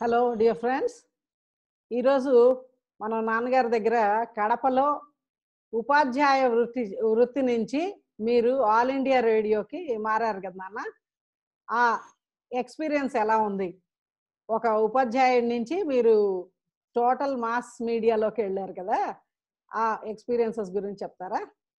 Hello dear friends ఈరోజు మన నాన్నగారి దగ్గర కడపలో ఉపాధ్యాయ వృత్తి వృత్తి నుంచి మీరు ఆల్ ఇండియా రేడియోకి మారారు కదా నాన్న ఆ ఎక్స్పీరియన్స్ ఎలా ఉంది ఒక ఉపాధ్యాయుడి నుంచి మీరు టోటల్ మాస్ మీడియాలోకి వెళ్ళారు కదా ఆ ఎక్స్పీరియన్సెస్ గురించి చెప్తారా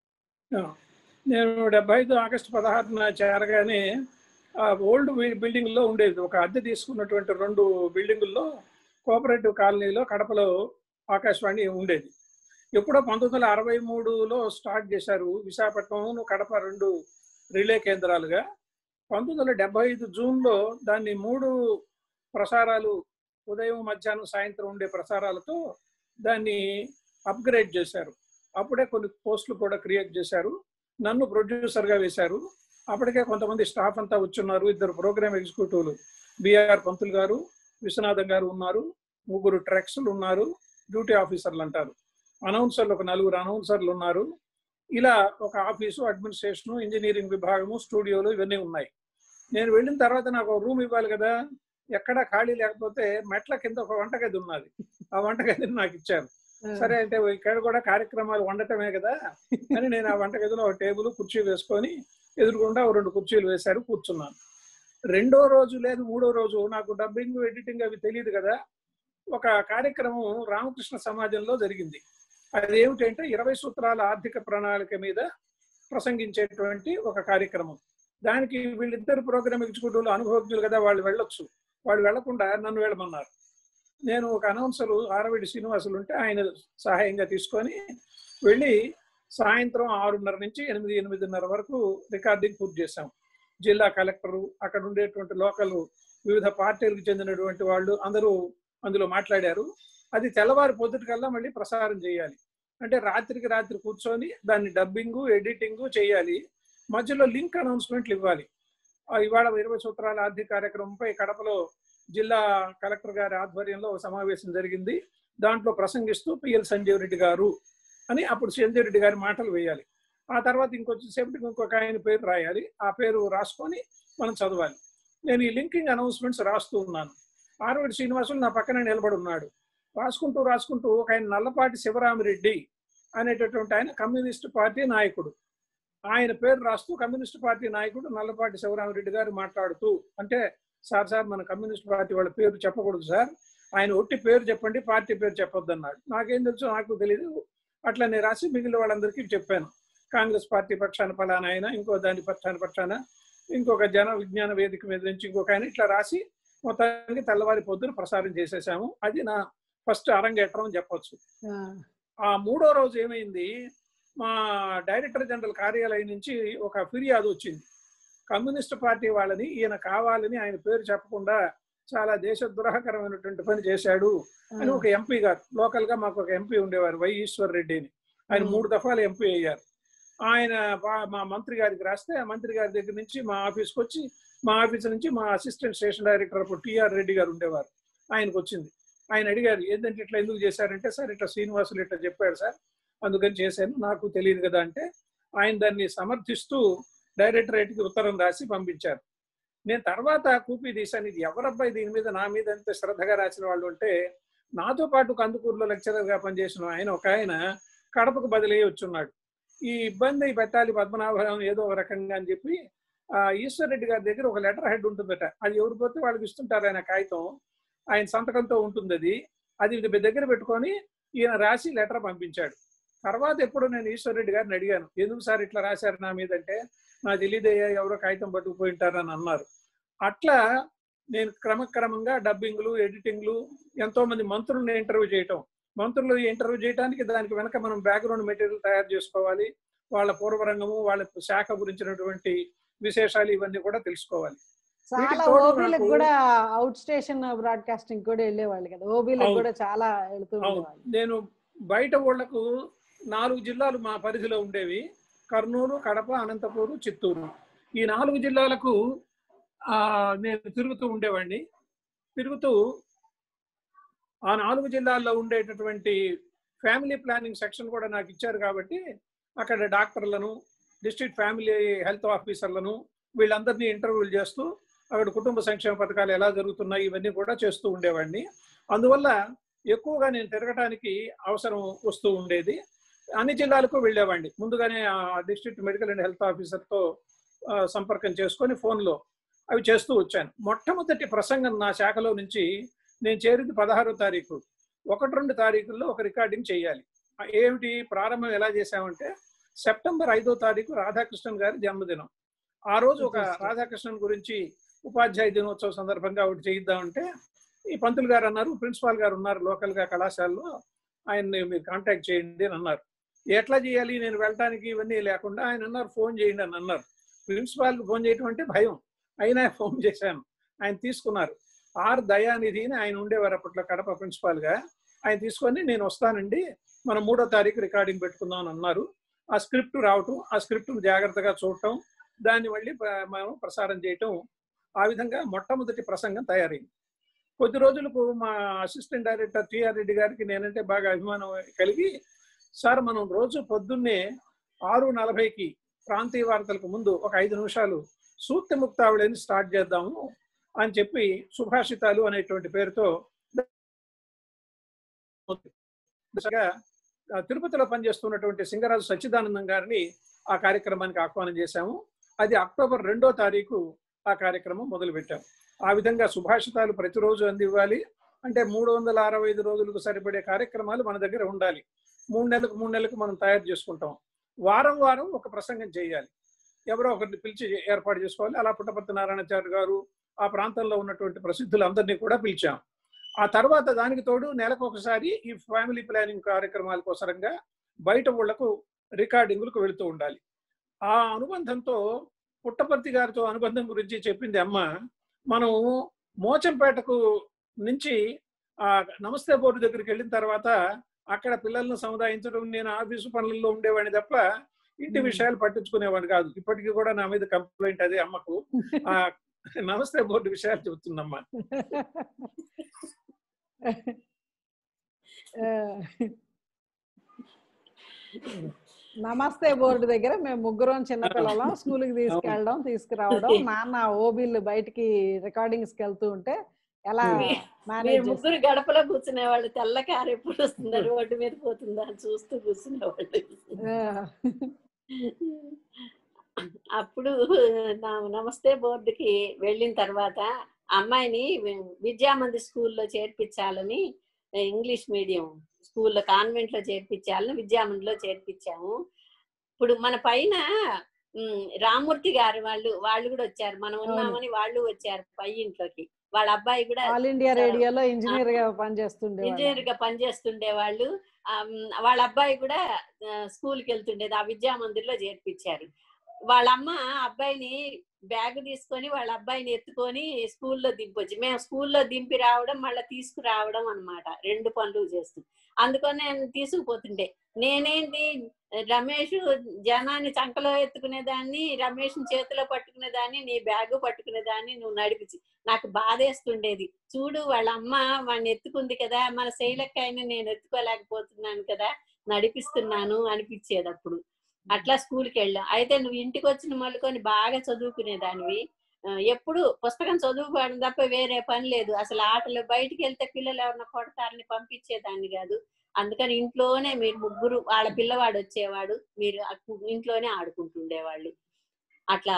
నేను డెబ్బై ఐదు ఆగస్టు పదహారున చేరగానే ఆ ఓల్డ్ బిల్డింగ్లో ఉండేది ఒక అద్దె తీసుకున్నటువంటి రెండు బిల్డింగుల్లో కోఆపరేటివ్ కాలనీలో కడపలో ఆకాశవాణి ఉండేది ఎప్పుడో పంతొమ్మిది వందల అరవై మూడులో స్టార్ట్ చేశారు విశాఖపట్నం కడప రెండు రిలే కేంద్రాలుగా పంతొమ్మిది వందల డెబ్బై ఐదు జూన్లో దాన్ని మూడు ప్రసారాలు ఉదయం మధ్యాహ్నం సాయంత్రం ఉండే ప్రసారాలతో దాన్ని అప్గ్రేడ్ చేశారు అప్పుడే కొన్ని పోస్టులు కూడా క్రియేట్ చేశారు నన్ను ప్రొడ్యూసర్గా వేశారు అప్పటికే కొంతమంది స్టాఫ్ అంతా వచ్చున్నారు ఇద్దరు ప్రోగ్రామ్ ఎగ్జిక్యూటివ్లు బిఆర్ పంతులు గారు విశ్వనాథం గారు ఉన్నారు ముగ్గురు ట్రెక్స్లు ఉన్నారు డ్యూటీ ఆఫీసర్లు అంటారు అనౌన్సర్లు ఒక నలుగురు అనౌన్సర్లు ఉన్నారు ఇలా ఒక ఆఫీసు అడ్మినిస్ట్రేషను ఇంజనీరింగ్ విభాగము స్టూడియోలు ఇవన్నీ ఉన్నాయి నేను వెళ్ళిన తర్వాత నాకు రూమ్ ఇవ్వాలి కదా ఎక్కడ ఖాళీ లేకపోతే మెట్ల కింద ఒక వంటగది ఉన్నది ఆ వంటగదిని నాకు ఇచ్చారు సరే అంటే ఇక్కడ కూడా కార్యక్రమాలు వండటమే కదా అని నేను ఆ వంటగదిలో ఒక టేబుల్ కుర్చీ వేసుకొని ఎదురుగుండా రెండు కుర్చీలు వేశారు కూర్చున్నాను రెండో రోజు లేదు మూడో రోజు నాకు డబ్బింగ్ ఎడిటింగ్ అవి తెలియదు కదా ఒక కార్యక్రమం రామకృష్ణ సమాజంలో జరిగింది అది ఏమిటంటే ఇరవై సూత్రాల ఆర్థిక ప్రణాళిక మీద ప్రసంగించేటువంటి ఒక కార్యక్రమం దానికి వీళ్ళిద్దరు ప్రోగ్రామ్ ఎగ్జిక్యూటివ్లు అనుభవజ్ఞులు కదా వాళ్ళు వెళ్ళొచ్చు వాళ్ళు వెళ్లకుండా నన్ను వెళ్ళమన్నారు నేను ఒక అనౌన్సర్ ఆరవిడి శ్రీనివాసులు ఉంటే ఆయన సహాయంగా తీసుకొని వెళ్ళి సాయంత్రం ఆరున్నర నుంచి ఎనిమిది ఎనిమిదిన్నర వరకు రికార్డింగ్ పూర్తి చేశాం జిల్లా కలెక్టరు అక్కడ ఉండేటువంటి లోకల్ వివిధ పార్టీలకు చెందినటువంటి వాళ్ళు అందరూ అందులో మాట్లాడారు అది తెల్లవారి పొద్దుటికల్లా మళ్ళీ ప్రసారం చేయాలి అంటే రాత్రికి రాత్రి కూర్చొని దాన్ని డబ్బింగు ఎడిటింగు చేయాలి మధ్యలో లింక్ అనౌన్స్మెంట్లు ఇవ్వాలి ఇవాళ ఇరవై సూత్రాల ఆర్థిక కార్యక్రమంపై కడపలో జిల్లా కలెక్టర్ గారి ఆధ్వర్యంలో ఒక సమావేశం జరిగింది దాంట్లో ప్రసంగిస్తూ పిఎల్ సంజీవ్ రెడ్డి గారు అని అప్పుడు సంజీవ్ రెడ్డి గారి మాటలు వేయాలి ఆ తర్వాత ఇంకొచ్చేసేపటికి ఇంకొక ఆయన పేరు రాయాలి ఆ పేరు రాసుకొని మనం చదవాలి నేను ఈ లింకింగ్ అనౌన్స్మెంట్స్ రాస్తూ ఉన్నాను ఆర్వడి శ్రీనివాసులు నా పక్కన నిలబడి ఉన్నాడు రాసుకుంటూ రాసుకుంటూ ఒక ఆయన నల్లపాటి శివరామిరెడ్డి అనేటటువంటి ఆయన కమ్యూనిస్ట్ పార్టీ నాయకుడు ఆయన పేరు రాస్తూ కమ్యూనిస్ట్ పార్టీ నాయకుడు నల్లపాటి శివరామిరెడ్డి గారు మాట్లాడుతూ అంటే సార్ సార్ మన కమ్యూనిస్ట్ పార్టీ వాళ్ళ పేరు చెప్పకూడదు సార్ ఆయన ఒట్టి పేరు చెప్పండి పార్టీ పేరు చెప్పొద్దు అన్నాడు నాకేం తెలుసు నాకు తెలియదు అట్లా నేను రాసి మిగిలిన వాళ్ళందరికీ చెప్పాను కాంగ్రెస్ పార్టీ పక్షాన ఫలానా ఆయన ఇంకో దాని పక్షాన పక్షాన ఇంకొక జన విజ్ఞాన వేదిక మీద నుంచి ఇంకొక ఆయన ఇట్లా రాసి మొత్తానికి తెల్లవారి పొద్దున ప్రసారం చేసేసాము అది నా ఫస్ట్ అరంగేట్రం అని చెప్పొచ్చు ఆ మూడో రోజు ఏమైంది మా డైరెక్టర్ జనరల్ కార్యాలయం నుంచి ఒక ఫిర్యాదు వచ్చింది కమ్యూనిస్ట్ పార్టీ వాళ్ళని ఈయన కావాలని ఆయన పేరు చెప్పకుండా చాలా దేశద్రోహకరమైనటువంటి పని చేశాడు అని ఒక ఎంపీ గారు లోకల్ గా మాకు ఒక ఎంపీ ఉండేవారు వై ఈశ్వర్ రెడ్డి అని ఆయన మూడు దఫాలు ఎంపీ అయ్యారు ఆయన మా మంత్రి గారికి రాస్తే ఆ మంత్రి గారి దగ్గర నుంచి మా ఆఫీస్కి వచ్చి మా ఆఫీస్ నుంచి మా అసిస్టెంట్ స్టేషన్ డైరెక్టర్ అప్పుడు టిఆర్ రెడ్డి గారు ఉండేవారు ఆయనకు వచ్చింది ఆయన అడిగారు ఏంటంటే ఇట్లా ఎందుకు చేశారంటే సార్ ఇట్లా శ్రీనివాసులు ఇట్లా చెప్పాడు సార్ అందుకని చేశాను నాకు తెలియదు కదా అంటే ఆయన దాన్ని సమర్థిస్తూ డైరెక్టరేట్కి ఉత్తరం రాసి పంపించారు నేను తర్వాత కూపీ తీశాను ఇది ఎవరబ్బాయి దీని మీద నా మీద ఎంత శ్రద్ధగా రాసిన వాళ్ళు అంటే నాతో పాటు కందుకూరులో లెక్చరర్గా పనిచేసిన ఆయన ఒక ఆయన కడపకు బదిలీ వచ్చున్నాడు ఈ ఇబ్బంది పెట్టాలి పద్మనాభరావు ఏదో ఒక రకంగా అని చెప్పి ఈశ్వర్ రెడ్డి గారి దగ్గర ఒక లెటర్ హెడ్ ఉంటుందట అది ఎవరు పోతే వాళ్ళకి ఇస్తుంటారు ఆయన కాగితం ఆయన సంతకంతో ఉంటుంది అది అది దగ్గర పెట్టుకొని ఈయన రాసి లెటర్ పంపించాడు తర్వాత ఎప్పుడు నేను ఈశ్వర్ రెడ్డి గారిని అడిగాను ఎందుకు సార్ ఇట్లా రాశారు నా మీద అంటే నా తెలియదయ్యా ఎవరో కాగితం పట్టుకుపోయి ఉంటారని అన్నారు అట్లా నేను క్రమక్రమంగా డబ్బింగ్లు ఎడిటింగ్లు ఎంతో మంది మంత్రులను ఇంటర్వ్యూ చేయటం మంత్రులు ఇంటర్వ్యూ చేయడానికి దానికి వెనక మనం బ్యాక్గ్రౌండ్ మెటీరియల్ తయారు చేసుకోవాలి వాళ్ళ పూర్వరంగము వాళ్ళ శాఖ గురించినటువంటి విశేషాలు ఇవన్నీ కూడా తెలుసుకోవాలి చాలా ఓబీలకు కూడా అవుట్ స్టేషన్ బ్రాడ్కాస్టింగ్ కూడా వెళ్ళేవాళ్ళు కదా ఓబీలకు కూడా చాలా వెళ్తూ ఉండేవాళ్ళు నేను బయట ఊళ్ళకు నాలుగు జిల్లాలు మా పరిధిలో ఉండేవి కర్నూలు కడప అనంతపూరు చిత్తూరు ఈ నాలుగు జిల్లాలకు నేను తిరుగుతూ ఉండేవాడిని తిరుగుతూ ఆ నాలుగు జిల్లాల్లో ఉండేటటువంటి ఫ్యామిలీ ప్లానింగ్ సెక్షన్ కూడా నాకు ఇచ్చారు కాబట్టి అక్కడ డాక్టర్లను డిస్ట్రిక్ట్ ఫ్యామిలీ హెల్త్ ఆఫీసర్లను వీళ్ళందరినీ ఇంటర్వ్యూలు చేస్తూ అక్కడ కుటుంబ సంక్షేమ పథకాలు ఎలా జరుగుతున్నాయి ఇవన్నీ కూడా చేస్తూ ఉండేవాడిని అందువల్ల ఎక్కువగా నేను తిరగటానికి అవసరం వస్తూ ఉండేది అన్ని జిల్లాలకు వెళ్ళేవాడిని ముందుగానే ఆ డిస్ట్రిక్ట్ మెడికల్ అండ్ హెల్త్ ఆఫీసర్తో ఆ, సంపర్కం చేసుకొని ఫోన్లో అవి చేస్తూ వచ్చాను మొట్టమొదటి ప్రసంగం నా శాఖలో నుంచి నేను చేరింది పదహారో తారీఖు ఒకటి రెండు తారీఖుల్లో ఒక రికార్డింగ్ చేయాలి ఆ, ఏమిటి ప్రారంభం ఎలా చేశామంటే సెప్టెంబర్ ఐదో తారీఖు రాధాకృష్ణన్ గారి జన్మదినం ఆ రోజు ఒక రాధాకృష్ణన్ గురించి ఉపాధ్యాయ దినోత్సవ సందర్భంగా ఒకటి చేయిద్దామంటే ఈ పంతులు గారు అన్నారు ప్రిన్సిపాల్ గారు ఉన్నారు లోకల్ గా కళాశాలలో ఆయన్ని మీరు కాంటాక్ట్ చేయండి అని అన్నారు ఎట్లా చేయాలి నేను వెళ్ళటానికి ఇవన్నీ లేకుండా ఆయన అన్నారు ఫోన్ చేయండి అని అన్నారు ప్రిన్సిపాల్ ఫోన్ చేయటం అంటే భయం అయినా ఫోన్ చేశాను ఆయన తీసుకున్నారు ఆర్ దయానిధి అని ఆయన ఉండేవారు అప్పట్లో కడప ప్రిన్సిపాల్ గా ఆయన తీసుకొని నేను వస్తానండి మనం మూడో తారీఖు రికార్డింగ్ పెట్టుకుందాం అని అన్నారు ఆ స్క్రిప్ట్ రావటం ఆ స్క్రిప్ట్ జాగ్రత్తగా చూడటం దాన్ని మళ్ళీ ప్ర- మనం ప్రసారం చేయటం ఆ విధంగా మొట్టమొదటి ప్రసంగం తయారైంది కొద్ది రోజులకు మా అసిస్టెంట్ డైరెక్టర్ టిఆర్ రెడ్డి గారికి నేనంటే బాగా అభిమానం కలిగి సార్ మనం రోజు పొద్దున్నే ఆరు నలభైకి ప్రాంతీయ వార్తలకు ముందు ఒక ఐదు నిమిషాలు సూక్తి ముక్తావళిని స్టార్ట్ చేద్దాము అని చెప్పి సుభాషితాలు అనేటువంటి పేరుతో దశగా, ఆ, తిరుపతిలో పనిచేస్తున్నటువంటి సింగరాజు సచ్చిదానందం గారిని ఆ కార్యక్రమానికి ఆహ్వానం చేశాము అది అక్టోబర్ రెండో తారీఖు ఆ కార్యక్రమం మొదలు పెట్టాం ఆ విధంగా సుభాషితాలు ప్రతిరోజు అందివ్వాలి అంటే మూడు వందల అరవై ఐదు రోజులకు సరిపడే కార్యక్రమాలు మన దగ్గర ఉండాలి మూడు నెలలకు మూడు నెలలకు మనం తయారు చేసుకుంటాం వారం వారం ఒక ప్రసంగం చేయాలి ఎవరో ఒకరిని పిలిచి ఏర్పాటు చేసుకోవాలి అలా పుట్టపర్తి నారాయణాచార్య గారు ఆ ప్రాంతంలో ఉన్నటువంటి ప్రసిద్ధులందరినీ కూడా పిలిచాం ఆ తర్వాత దానికి తోడు నెలకు ఒకసారి ఈ ఫ్యామిలీ ప్లానింగ్ కార్యక్రమాల కోసరంగా బయట ఊళ్ళకు రికార్డింగులకు వెళుతూ ఉండాలి ఆ అనుబంధంతో పుట్టపర్తి గారితో అనుబంధం గురించి చెప్పింది అమ్మ మనం మోచంపేటకు నుంచి ఆ నమస్తే బోర్డు దగ్గరికి వెళ్ళిన తర్వాత అక్కడ పిల్లలను సముదాయించడం నేను ఆఫీసు పనుల్లో ఉండేవాడిని తప్ప ఇంటి Hmm. విషయాలు పట్టించుకునేవాడిని కాదు ఇప్పటికీ కూడా నా మీద కంప్లైంట్ అదే అమ్మకు ఆ నమస్తే బోర్డు విషయాలు చెబుతుందమ్మా ఆ, నమస్తే బోర్డు దగ్గర మేము ముగ్గురం చిన్నపిల్లలం స్కూల్కి తీసుకెళ్ళడం తీసుకురావడం నాన్న ఓబీలు బయటికి రికార్డింగ్స్ కి వెళ్తూ ఉంటే ఎలా మీ- మేనేజ్ మీరు ముగ్గురు గడపలో కూర్చునే వాళ్ళు తెల్ల కారు ఎప్పుడు వస్తుందా రోడ్డు మీద పోతుందా అని చూస్తూ కూర్చునేవాళ్ళు అప్పుడు నా నమస్తే బోర్డుకి వెళ్ళిన తర్వాత అమ్మాయిని విద్యామంది స్కూల్లో చేర్పించాలని ఇంగ్లీష్ మీడియం స్కూల్లో కాన్వెంట్ లో చేర్పించాలని విద్యామందిలో చేర్పించాము ఇప్పుడు మన పైన ఉమ్, రామూర్తి గారు వాళ్ళు వాళ్ళు కూడా వచ్చారు మనం ఉన్నామని వాళ్ళు వచ్చారు పై ఇంట్లోకి వాళ్ళ అబ్బాయి కూడా ఆల్ ఇండియా రేడియోలో ఇంజనీర్ గా పనిచేస్తుండే ఇంజనీర్ గా పనిచేస్తుండే వాళ్ళు వాళ్ళ అబ్బాయి కూడా స్కూల్ కి వెళ్తుండేది ఆ విద్యా మందిర్లో చేర్పించారు వాళ్ళ అమ్మ అబ్బాయిని బ్యాగ్ తీసుకొని వాళ్ళ అబ్బాయిని ఎత్తుకొని స్కూల్లో దింపొచ్చు మేము స్కూల్లో దింపి రావడం మళ్ళీ తీసుకురావడం అన్నమాట రెండు పనులు చేస్తూ అందుకని నేను తీసుకుపోతుండే నేనేంటి రమేష్ జనాన్ని చంకలో ఎత్తుకునేదాన్ని రమేష్ చేతిలో పట్టుకునేదాన్ని నీ బ్యాగు పట్టుకునేదాన్ని నువ్వు నడిపించి నాకు బాధేస్తుండేది చూడు వాళ్ళ అమ్మ వాడిని ఎత్తుకుంది కదా మన శైలక్కాయని నేను ఎత్తుకోలేకపోతున్నాను కదా నడిపిస్తున్నాను అనిపించేది అప్పుడు అట్లా స్కూల్కి వెళ్ళాం అయితే నువ్వు ఇంటికి వచ్చిన మళ్ళుకొని బాగా చదువుకునేదానివి ఆ, ఎప్పుడు పుస్తకం చదువుకోవడం తప్ప వేరే పని లేదు అసలు ఆటలు బయటికి వెళ్తే పిల్లలు ఎవరన్నా కొడతారని పంపించేదాన్ని కాదు అందుకని ఇంట్లోనే మీరు ముగ్గురు వాళ్ళ పిల్లవాడు వచ్చేవాడు మీరు అక్కు- ఇంట్లోనే ఆడుకుంటుండేవాళ్ళు అట్లా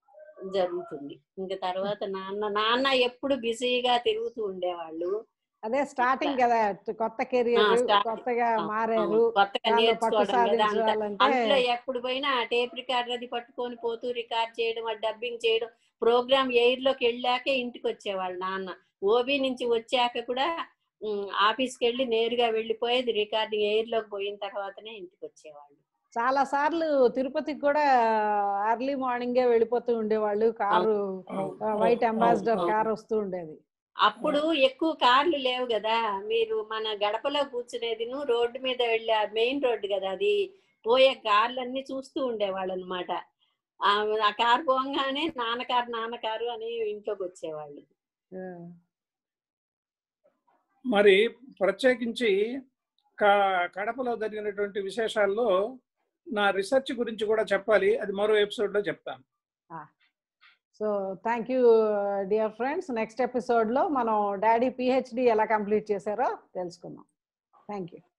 జరుగుతుంది ఇంకా తర్వాత నాన్న నాన్న ఎప్పుడు బిజీగా తిరుగుతూ ఉండేవాళ్ళు అదే స్టార్టింగ్ కదా కొత్త ఆ, కెరియర్ starting. కొత్తగా అవును, మారారు కొత్తగా దానిలో పట్టు నేర్చుకోవడం కదా అంత సాధించాలంటే అందులో ఎప్పుడు పోయినా టేప్ రికార్డర్ అది పట్టుకొని పోతూ రికార్డ్ చేయడం ఆ డబ్బింగ్ చేయడం ప్రోగ్రామ్ ఎయిర్ లోకి వెళ్ళాకే ఇంటికి వచ్చేవాళ్ళు నాన్న ఓబీ నుంచి వచ్చాక కూడా ఉమ్, ఆఫీస్కి వెళ్ళి నేరుగా వెళ్ళిపోయేది రికార్డింగ్ ఎయిర్ లోకి పోయిన తర్వాతనే ఇంటికి వచ్చేవాళ్ళు చాలా సార్లు తిరుపతికి కూడా ఎర్లీ మార్నింగే వెళ్ళిపోతూ ఉండేవాళ్ళు కారు వైట్ అంబాసిడర్ అవును. కార్ వస్తూ ఉండేది అప్పుడు ఎక్కువ కార్లు లేవు కదా మీరు మన గడపలో కూర్చునేదిను రోడ్డు మీద వెళ్ళే మెయిన్ రోడ్డు కదా అది పోయే కార్లన్నీ చూస్తూ ఉండేవాళ్ళు అనమాట ఆ కారు పోగానే నాన్న కారు నాన్న కారు అని ఇంట్లోకి వచ్చేవాళ్ళు ఆ, మరి ప్రత్యేకించి క- కడపలో జరిగినటువంటి విశేషాల్లో నా రీసెర్చ్ గురించి కూడా చెప్పాలి అది మరో ఎపిసోడ్ లో చెప్తాను so thank you dear friends next ఎపిసోడ్లో మనం డాడీ పిహెచ్డి ఎలా కంప్లీట్ చేశారో తెలుసుకుందాం థ్యాంక్ యూ